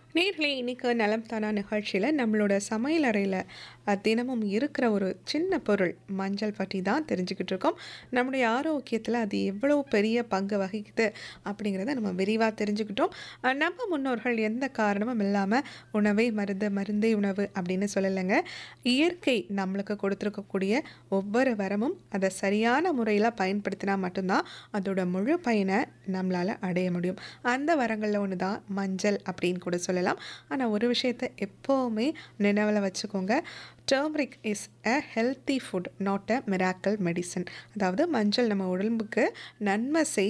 நேர்களே இன்னைக்கு நலம் தானா நிகழ்ச்சியில் நம்மளோட சமையல் அறையில் தினமும் இருக்கிற ஒரு சின்ன பொருள் மஞ்சள் பற்றி தான் தெரிஞ்சுக்கிட்டு இருக்கோம் நம்முடைய ஆரோக்கியத்தில் அது எவ்வளோ பெரிய பங்கு வகிக்குது அப்படிங்கிறத நம்ம விரிவாக தெரிஞ்சுக்கிட்டோம் அஹ் நம்ம முன்னோர்கள் எந்த காரணமும் இல்லாமல் உணவை மருந்து மருந்தே உணவு அப்படின்னு சொல்லலைங்க இயற்கை நம்மளுக்கு கொடுத்துருக்கக்கூடிய ஒவ்வொரு வரமும் அதை சரியான முறையில் பயன்படுத்தினா மட்டும்தான் அதோட முழு பயனை நம்மளால் அடைய முடியும் அந்த வரங்களில் ஒன்று தான் மஞ்சள் அப்படின்னு கூட சொல்லலாம் ஆனால் ஒரு விஷயத்தை எப்போவுமே நினைவில் வச்சுக்கோங்க turmeric is a healthy food not a miracle medicine அதாவது மஞ்சள் நம்ம உடம்புக்கு நன்மை செய்